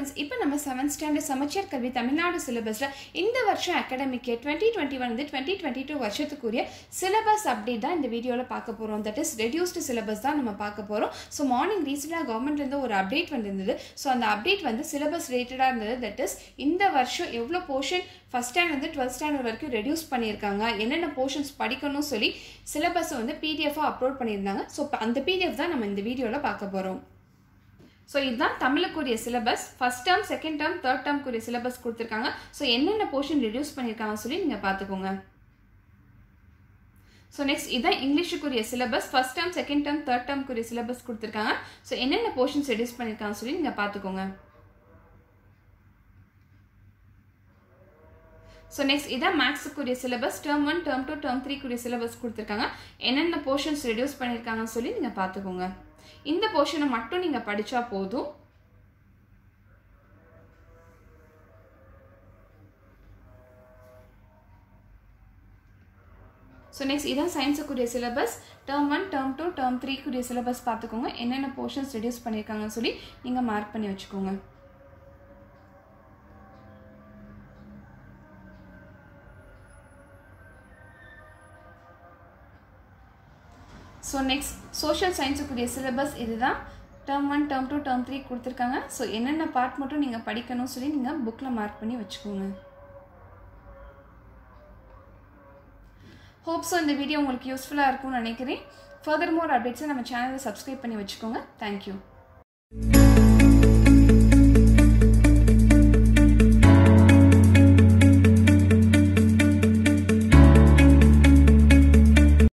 students இப்போ நம்ம seventh standard சமச்சீர் கல்வி தமிழ்நாடு சிலபஸில் இந்த வருஷம் அகாடமிக் டுவெண்ட்டி டுவெண்ட்டி ஒன் வந்து டுவெண்ட்டி டுவெண்ட்டி டூ வருஷத்துக்குரிய சிலபஸ் அப்டேட் தான் இந்த வீடியோவில் பார்க்க போகிறோம் தட் இஸ் ரெடியூஸ்டு சிலபஸ் தான் நம்ம பார்க்க போகிறோம் ஸோ மார்னிங் ரீசெண்டாக கவர்மெண்ட்லேருந்து ஒரு அப்டேட் வந்திருந்தது ஸோ அந்த அப்டேட் வந்து சிலபஸ் ரிலேட்டடாக இருந்தது தட் இஸ் இந்த வருஷம் எவ்வளோ போர்ஷன் ஃபஸ்ட் ஸ்டாண்டர்ட் வந்து டுவெல்த் ஸ்டாண்டர்ட் வரைக்கும் ரெடியூஸ் பண்ணியிருக்காங்க என்னென்ன போர்ஷன்ஸ் படிக்கணும்னு சொல்லி சிலபஸை வந்து பிடிஎஃபாக அப்லோட் பண்ணியிருந்தாங்க ஸோ அந்த பிடிஎஃப் தான் நம்ம இந்த வீடியோவில் பார்க்க போகிறோம் ஸோ இதுதான் தமிழுக்குரிய syllabus first term second term third டேர்ம்க்குரிய சிலபஸ் கொடுத்துருக்காங்க ஸோ என்னென்ன போர்ஷன் ரெடியூஸ் பண்ணியிருக்காங்கன்னு சொல்லி நீங்கள் பார்த்துக்கோங்க ஸோ நெக்ஸ்ட் இதான் இங்கிலீஷுக்குரிய syllabus first term second term third டேர்ம்க்குரிய சிலபஸ் கொடுத்துருக்காங்க ஸோ என்னென்ன போர்ஷன்ஸ் ரெடியூஸ் பண்ணியிருக்காங்கன்னு சொல்லி நீங்கள் பார்த்துக்கோங்க ஸோ நெக்ஸ்ட் இதான் மேக்ஸுக்குரிய syllabus term one term two term த்ரீக்குரிய சிலபஸ் கொடுத்துருக்காங்க என்னென்ன போர்ஷன்ஸ் ரெடியூஸ் பண்ணியிருக்காங்கன்னு சொல்லி நீங்கள் பார்த்துக்கோங்க இந்த போர்ஷனை மட்டும் நீங்கள் படித்தா போதும் ஸோ நெக்ஸ்ட் இதான் சயின்ஸுக்குரிய syllabus term one term two term த்ரீக்குரிய சிலபஸ் பார்த்துக்கோங்க என்னென்ன போர்ஷன்ஸ் ரெடியூஸ் பண்ணியிருக்காங்கன்னு சொல்லி நீங்கள் மார்க் பண்ணி வச்சுக்கோங்க ஸோ நெக்ஸ்ட் சோஷியல் சயின்ஸுக்குரிய சிலபஸ் இதுதான் term one term two term three கொடுத்துருக்காங்க ஸோ என்னென்ன பார்ட் மட்டும் நீங்கள் படிக்கணும்னு சொல்லி நீங்கள் புக்கில் மார்க் பண்ணி வச்சுக்கோங்க ஹோப் ஸோ இந்த வீடியோ உங்களுக்கு யூஸ்ஃபுல்லாக இருக்கும்னு நினைக்கிறேன் ஃபர்தர் மோர் அப்டேட்ஸை நம்ம சேனலை சப்ஸ்கிரைப் பண்ணி வச்சுக்கோங்க தேங்க்யூ